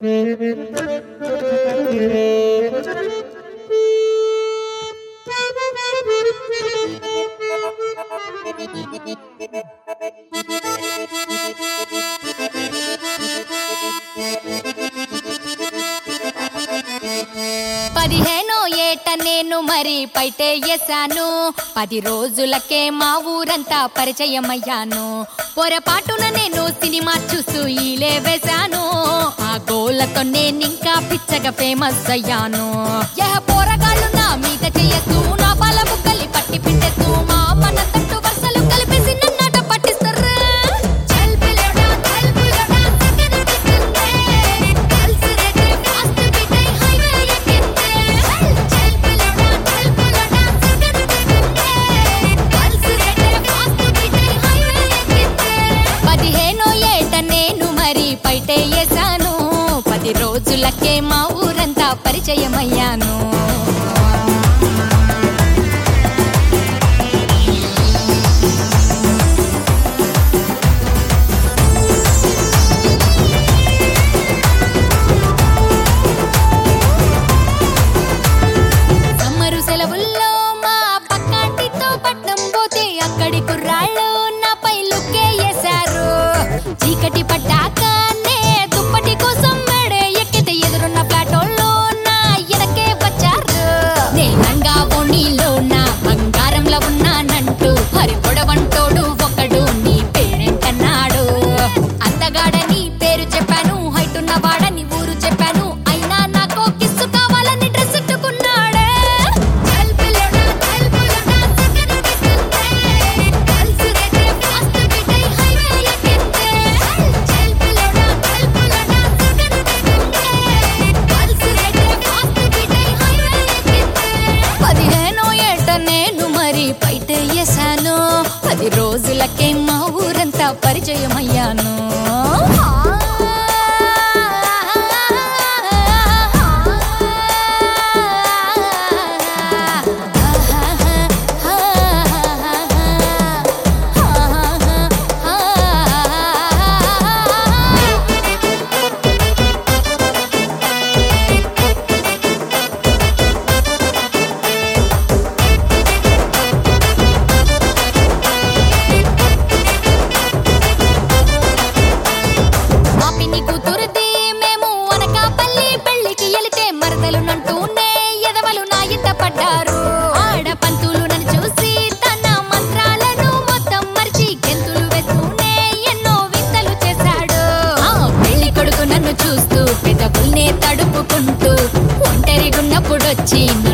పదిహేనో ఏట నేను మరి పైటే వేసాను పది రోజులకే మా ఊరంతా పరిచయమయ్యాను పొరపాటున నేను సినిమా చూస్తూ ఈలే వేశాను ఆ గోలతో నేనింకా పిచ్చగా ఫేమస్ అయ్యాను యహ పోరగాళ్ళు నా మీద చెయ్యొద్దు నా పాల బుక్కలి పట్టి పిండెత్తు మా మన తట్టు వరుసలు కలిపేసి నన్నాట పట్టిస్తారు చల్ పిల్లడా చల్ పిల్లడా సెకండ్ డిస్టెన్సే కలిసి రేటే ఫాస్ట్ బిటై హైవే ఎక్కితే చల్ పిల్లడా చల్ పిల్లడా సెకండ్ డిస్టెన్సే కలిసి రేటే ఫాస్ట్ బిటై హైవే ఎక్కితే పదిహేనో ఏట నేను మరి పైటే వేసాను పది రోజులకే మా ఊరంతా పరిచయమయ్యాను సమ్మరు సెలవుల్లో మా పక్కంటితో పట్నం పోతే అక్కడి కుర్రాళ్ళు నాపై లుక్కే వేశారు చీకటి పడ్డాకనే దుప్పటి కోసం మెడే ఎక్కితే ఎదురున్న ప్లాటోళ్ళు నా ఎనకే వచ్చారు నేనంగా ఓణీలో నా బంగారంలో ఉన్నానంటూ హరి పొడవంటోడు ఒకడు నీ పేరేంటన్నాడు అందగాడని పేరు చెప్పాను హైట్ ఉన్నవాడని ఊరు చెప్పాను అయినా నాకు కిస్సు కావాలని డ్రెస్ ఎట్టుకున్నాడే చల్ పిల్లడా చల్ పిల్లడా సెకండ్ డిస్టెన్సే కలిసి రేటే ఫాస్ట్ బిటై హైవే ఎక్కితే చల్ పిల్లడా చల్ పిల్లడా సెకండ్ డిస్టెన్సే కలిసి రేటే ఫాస్ట్ బిటై హైవే ఎక్కితే పదిహేనో ఏట నేను మరి పైటే వేసాను పది రోజులకే మా ఊరంతా పరిచయమయ్యాను మా పిన్ని కూతురుది మేము అనకాపల్లి పెళ్లికి వెళితే మరదలు నంటూనే ఎదవలు నా ఇంట పడ్డారు ఆడపంతులు నన్ను చూసి తన మంత్రాలను మొత్తం మర్చి గెంతులు వేస్తూనే ఎన్నో వింతలు చేశాడు ఆ పెళ్లి కొడుకు నన్ను చూస్తూ పెదవుల్నే తడుపుకుంటూ ఒంటరిగున్నప్పుడు వచ్చి